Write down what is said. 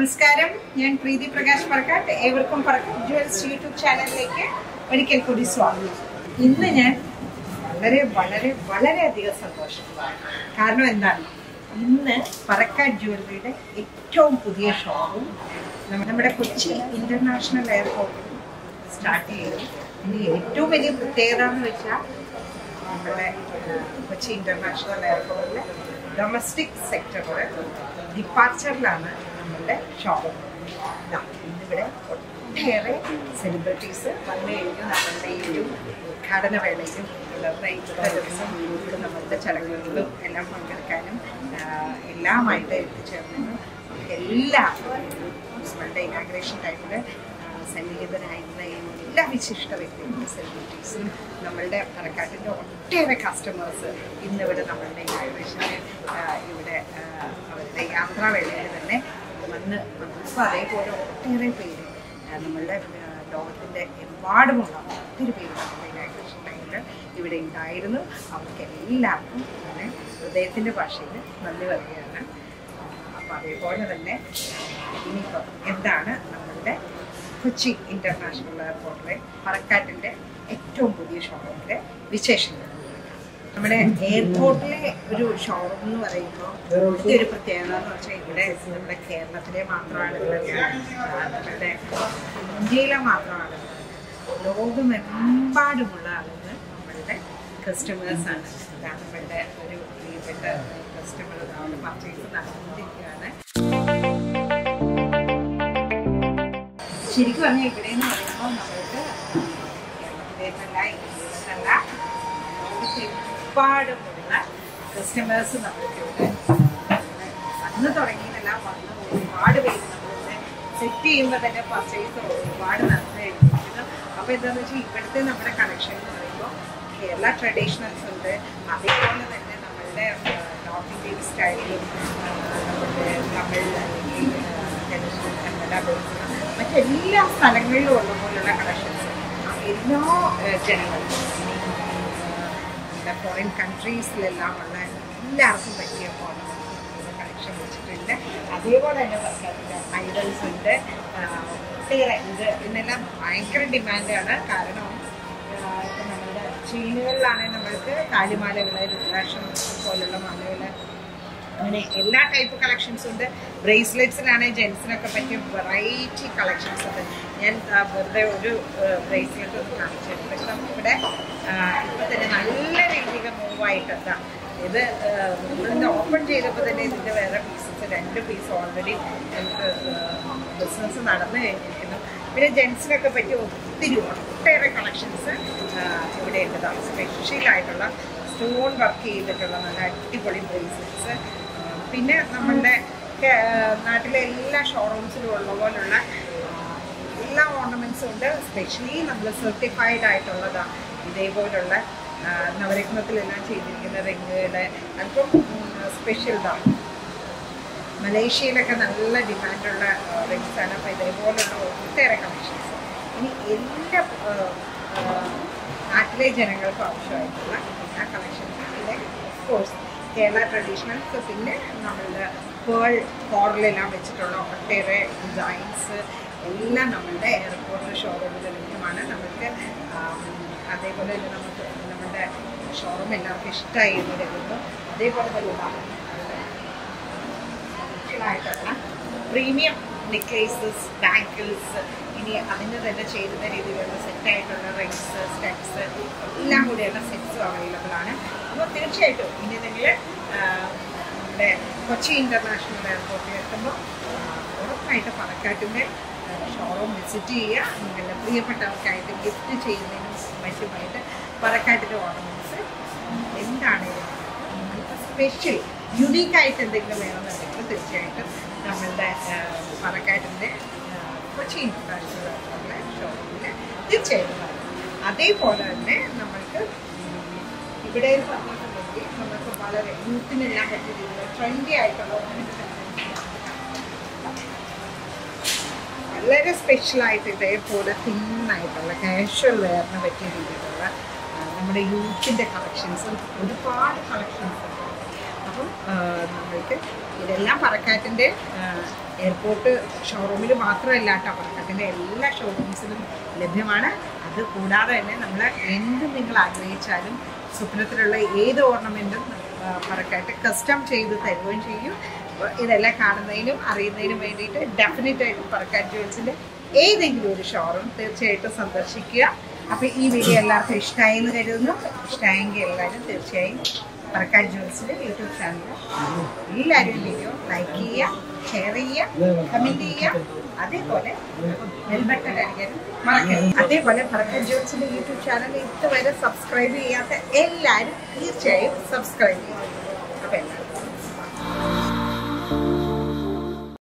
നമസ്കാരം ഞാൻ പ്രീതി പ്രകാശ് പറക്കാട്ട് ഏവർക്കും പറക്കാട്ട് ജുവൽസ് യൂട്യൂബ് ചാനലിലേക്ക് ഒരിക്കൽ കൂടി സ്വാഗതം ഇന്ന് ഞാൻ വളരെ വളരെ വളരെയധികം സന്തോഷത്തിലാണ് കാരണം എന്താണ് ഇന്ന് പറക്കാട്ട് ജ്വല്ലറിയുടെ ഏറ്റവും പുതിയ ഷോറൂം നമ്മുടെ കൊച്ചി ഇന്റർനാഷണൽ എയർപോർട്ടിൽ സ്റ്റാർട്ട് ചെയ്തു ഇനി ഏറ്റവും വലിയ പ്രത്യേകത എന്ന് വെച്ചാൽ നമ്മുടെ ആ, കൊച്ചി ഇന്റർനാഷണൽ എയർപോർട്ടിലെ ഡൊമസ്റ്റിക് സെക്ടറിൽ ഡിപ്പാർച്ചറിലാണ് നമ്മളുടെ ഷോപ്പ് ഇന്നിവിടെ ഒട്ടേറെ സെലിബ്രിറ്റീസ് വന്നു കഴിഞ്ഞു നമ്മളുടെ ഈ ഒരു ഉദ്ഘാടന വേളയിലും തുടർന്ന് ഇന്നത്തെ ദിവസം ഇവിടെ നമ്മളുടെ ചടങ്ങുകളിലും എല്ലാം പങ്കെടുക്കാനും ആ, എല്ലാമായിട്ട് എത്തിച്ചേർന്നു എല്ലാവരും നമ്മളുടെ ഇനാഗ്രേഷൻ ടൈമിൽ സന്നിഹിതനായിരുന്ന എല്ലാ വിശിഷ്ട വ്യക്തികളും സെലിബ്രിറ്റീസും നമ്മളുടെ പാലക്കാട്ടിൻ്റെ ഒട്ടേറെ കസ്റ്റമേഴ്സ് ഇന്നിവിടെ നമ്മളുടെ ഇനാഗ്രേഷന് ഇവിടെ ആ, അവരുടെ യാത്രാവേളയിൽ തന്നെ വന്ന് അപ്പോൾ അതേപോലെ ഒട്ടേറെ പേര് ആ, നമ്മളുടെ ആ, ലോകത്തിൻ്റെ എമ്പാടുമുള്ള ഒത്തിരി പേര് നമ്മുടെ ഇനാഗ്രേഷൻ ടൈമിൽ ഇവിടെ ഉണ്ടായിരുന്നു അവർക്ക് എല്ലാവർക്കും ഞാൻ ഹൃദയത്തിൻ്റെ ഭാഷയിൽ നന്ദി പറയുകയാണ് അപ്പോൾ അതേപോലെ തന്നെ ഇനിയിപ്പോൾ എന്താണ് നമ്മളുടെ കൊച്ചി ഇന്റർനാഷണൽ എയർപോർട്ടിലെ പറക്കാട്ടിൻ്റെ ഏറ്റവും പുതിയ ഷോറൂമിലെ വിശേഷങ്ങൾ നമ്മുടെ എയർപോർട്ടിലെ ഒരു ഷോറൂം എന്ന് പറയുമ്പോൾ ഇവിടുത്തെ ഒരു പ്രത്യേകത എന്ന് വെച്ചാൽ ഇവിടെ നമ്മുടെ കേരളത്തിലെ മാത്രം ആളുകളല്ല ആ, നമ്മുടെ ഇന്ത്യയിലെ മാത്രം ആളുകൾ ലോകമെമ്പാടുമുള്ള ആളുകൾ നമ്മളുടെ കസ്റ്റമേഴ്സാണ് ഇതാണ് നമ്മളുടെ ഒരു പ്രിയപ്പെട്ട കസ്റ്റമർ അവിടെ പർച്ചേസ് നടന്നുകൊണ്ടിരിക്കുകയാണ് ശരിക്കും പറഞ്ഞാൽ ഇവിടെ എന്ന് പറയുമ്പോൾ നമ്മൾക്ക് കേരളത്തിലേന്നല്ല ഇന്ത്യയിലെന്നല്ല ലോകത്തെമ്പാടുമുള്ള കസ്റ്റമേഴ്സ് നമ്മൾക്ക് ഇവിടെ വന്ന് തുടങ്ങിയതല്ല വന്ന് ഒരുപാട് പേര് നമ്മളിവിടെ സെറ്റ് ചെയ്യുമ്പോൾ തന്നെ പർച്ചേസ് ഒരുപാട് നടന്നു കഴിഞ്ഞിരിക്കുന്നു അപ്പോൾ എന്താണെന്ന് വെച്ചാൽ ഇവിടുത്തെ നമ്മുടെ കണക്ഷൻ എന്ന് പറയുമ്പോൾ കേരള ട്രഡീഷണൽസ് ഉണ്ട് അതേപോലെ തന്നെ നമ്മളുടെ നോർത്ത് ഇന്ത്യൻ സ്റ്റൈലും നമ്മുടെ തമിഴ് അല്ലെങ്കിൽ ട്രഡീഷണൽ കന്നഡ ബേസ് മറ്റെല്ലാ സ്ഥലങ്ങളിലും ഉള്ള പോലുള്ള കളക്ഷൻസ് എല്ലാ ഏഹ്, ജനങ്ങൾക്കും ഇനി, ഏഹ്, നമ്മുടെ ഫോറിൻ കൺട്രീസിലെല്ലാം ഉള്ള എല്ലാവർക്കും പറ്റിയ കളക്ഷൻ വെച്ചിട്ടുണ്ട് അതേപോലെ തന്നെ വർക്കാത്തിൻ്റെ ഐഡൽസ് ഉണ്ട് ആഹ്, ഒട്ടേറെ ഇത് ഇന്നെല്ലാം ഭയങ്കര ഡിമാൻഡാണ് കാരണം ആഹ്, ഇപ്പം നമ്മളുടെ ചെയിനുകളിലാണെങ്കിൽ നമ്മൾക്ക് കാലിമാലകൾ രുദ്രാക്ഷം പോലുള്ള മാലകൾ അങ്ങനെ എല്ലാ ടൈപ്പ് കളക്ഷൻസും ഉണ്ട് ബ്രേസ്ലെറ്റ്സിലാണെങ്കിൽ ജെൻസിനൊക്കെ പറ്റിയ വെറൈറ്റി കളക്ഷൻസ് ഉണ്ട് ഞാൻ ആ, വെറുതെ ഒരു ബ്രേസ്ലെറ്റ് ഒന്ന് കാണിച്ചിട്ടുണ്ട് പക്ഷെ നമുക്കിവിടെ ഇപ്പം തന്നെ നല്ല രീതിയിൽ മൂവ് ആയിട്ടുണ്ട് ഇത് നമ്മളിന്ന് ഓപ്പൺ ചെയ്തപ്പോൾ തന്നെ ഇതിൻ്റെ വേറെ പീസസ് രണ്ട് പീസ് ഓൾറെഡി നമുക്ക് ബിസിനസ് നടന്നു കഴിഞ്ഞിരിക്കുന്നു പിന്നെ ജെൻസിനൊക്കെ പറ്റിയ ഒത്തിരി ഒട്ടേറെ കളക്ഷൻസ് ഇവിടെ ഉണ്ട് സ്പെഷ്യലായിട്ടുള്ള സ്റ്റോൺ വർക്ക് ചെയ്തിട്ടുള്ള നല്ല അടിപൊളി ബ്രേസ്ലെറ്റ്സ് പിന്നെ നമ്മളുടെ കേ- നാട്ടിലെ എല്ലാ ഷോറൂംസിലും ഉള്ള പോലുള്ള ആ, എല്ലാ ഓർണമെൻറ്റ്സും ഉണ്ട് സ്പെഷ്യലി നമ്മൾ സർട്ടിഫൈഡ് ആയിട്ടുള്ളതാണ് ഇതേപോലുള്ള ആ, നവരത്നത്തിലെല്ലാം ചെയ്തിരിക്കുന്ന റിങ്ങുകൾ അല്പം സ്പെഷ്യൽ ഇതാണ് മലേഷ്യയിലൊക്കെ നല്ല ഡിമാൻഡുള്ള റിങ്സ് ആണ് അപ്പോൾ ഇതേപോലുള്ള ഒട്ടേറെ കളക്ഷൻസ് ഇനി എല്ലാ ആ, ആ, നാട്ടിലെ ജനങ്ങൾക്കും ആവശ്യമായിട്ടുള്ള എല്ലാ കളക്ഷൻസും പിന്നെ കോഴ്സ് കേരള ട്രഡീഷണൽസ് പിന്നെ നമ്മളുടെ പേൾ കോറിലെല്ലാം വെച്ചിട്ടുള്ള ഒട്ടേറെ ഡിസൈൻസ് എല്ലാം നമ്മളുടെ എയർപോർട്ട് ഷോറൂമിൽ ലഭ്യമാണ് നമുക്ക് ആം, അതേപോലെ തന്നെ നമുക്ക് നമ്മുടെ ഷോറൂം എല്ലാവർക്കും ഇഷ്ടമായി എന്ന് കരുതുന്നു അതേപോലെ തന്നെ ഇതാണ് ആയിട്ടുള്ള പ്രീമിയം നെക്ലേസസ് ബാങ്കിൾസ് ഇനി അതിന് തന്നെ ചേരുന്ന രീതിയിലുള്ള സെറ്റായിട്ടുള്ള റിങ്സ് സ്റ്റെപ്സ് എല്ലാം കൂടിയുള്ള സെറ്റ്സും അവൈലബിൾ ആണ് അപ്പോൾ തീർച്ചയായിട്ടും ഇനി നിങ്ങൾ നമ്മുടെ കൊച്ചി ഇൻ്റർനാഷണൽ എയർപോർട്ടിൽ എത്തുമ്പോൾ ഉറപ്പായിട്ട് പണക്കാട്ടിൻ്റെ ഷോറൂം വിസിറ്റ് ചെയ്യുക നിങ്ങളുടെ പ്രിയപ്പെട്ടവർക്കായിട്ട് ഗിഫ്റ്റ് ചെയ്യുന്നതിനും മറ്റുമായിട്ട് പറക്കാട്ടിൻ്റെ ഓർണമെൻറ്റ്സ് എന്താണെങ്കിലും സ്പെഷ്യൽ യുണീക്കായിട്ട് എന്തെങ്കിലും വേണമെന്നുണ്ടെങ്കിൽ തീർച്ചയായിട്ടും നമ്മളുടെ പറക്കാട്ടിൻ്റെ കൊച്ചി ഇൻ്റർനാഷണൽ എയർപോർട്ടിലെ ഷോറൂമിൽ തീർച്ചയായിട്ടും വരണം. അതേപോലെ തന്നെ നമ്മൾക്ക് ഇവിടെ പറഞ്ഞിട്ടുണ്ടെങ്കിൽ നമുക്ക് വളരെ യൂത്തിനെല്ലാം പറ്റിയ രീതിയിൽ ട്രെൻഡി ആയിട്ടുള്ള വളരെ സ്പെഷ്യലായിട്ട് ഇതേപോലെ തിന്നായിട്ടുള്ള കാഷ്വൽ വെയറിന് പറ്റിയ രീതിയിലുള്ള ആ, നമ്മുടെ യൂത്തിൻ്റെ കളക്ഷൻസും ഒരുപാട് കളക്ഷൻസ് ഉണ്ട് അപ്പം ആ, നമ്മുടെ നിങ്ങൾക്ക് ഇതെല്ലാം പറക്കാറ്റിൻ്റെ എയർപോർട്ട് ഷോറൂമിൽ മാത്രമല്ല കേട്ടോ പറക്കാറ്റിൻ്റെ എല്ലാ ഷോറൂംസിലും ലഭ്യമാണ് അത് കൂടാതെ തന്നെ നമ്മൾ എന്ത് നിങ്ങൾ ആഗ്രഹിച്ചാലും സ്വപ്നത്തിലുള്ള ഏത് ഓർണമെൻറ്റും പറക്കായിട്ട് കസ്റ്റം ചെയ്ത് തരുകയും ചെയ്യും അപ്പോൾ ഇതെല്ലാം കാണുന്നതിനും അറിയുന്നതിനും വേണ്ടിയിട്ട് ഡെഫിനറ്റ് ആയിട്ടും പറക്കാറ്റ് ജുവൽസിൻ്റെ ഏതെങ്കിലും ഒരു ഷോറൂം തീർച്ചയായിട്ടും സന്ദർശിക്കുക അപ്പോൾ ഈ വീഡിയോ എല്ലാവർക്കും ഇഷ്ടമായി എന്ന് കരുതുന്നു ഇഷ്ടമായെങ്കിൽ എല്ലാവരും തീർച്ചയായും പറക്കാറ്റ് ജുവൽസിൻ്റെ യൂട്യൂബ് ചാനൽ എല്ലാവരും വീഡിയോ ലൈക്ക് ചെയ്യുക ഷെയർ ചെയ്യുക കമൻറ്റ് ചെയ്യുക അതേപോലെ ബെൽ ബട്ടൺ അടിക്കാനും മറക്കരുത് അതേപോലെ പറക്കാറ്റ് ജുവൽസിൻ്റെ യൂട്യൂബ് ചാനൽ ഇതുവരെ സബ്സ്ക്രൈബ് ചെയ്യാത്ത എല്ലാവരും തീർച്ചയായും സബ്സ്ക്രൈബ് ചെയ്യും അപ്പോൾ എല്ലാവരും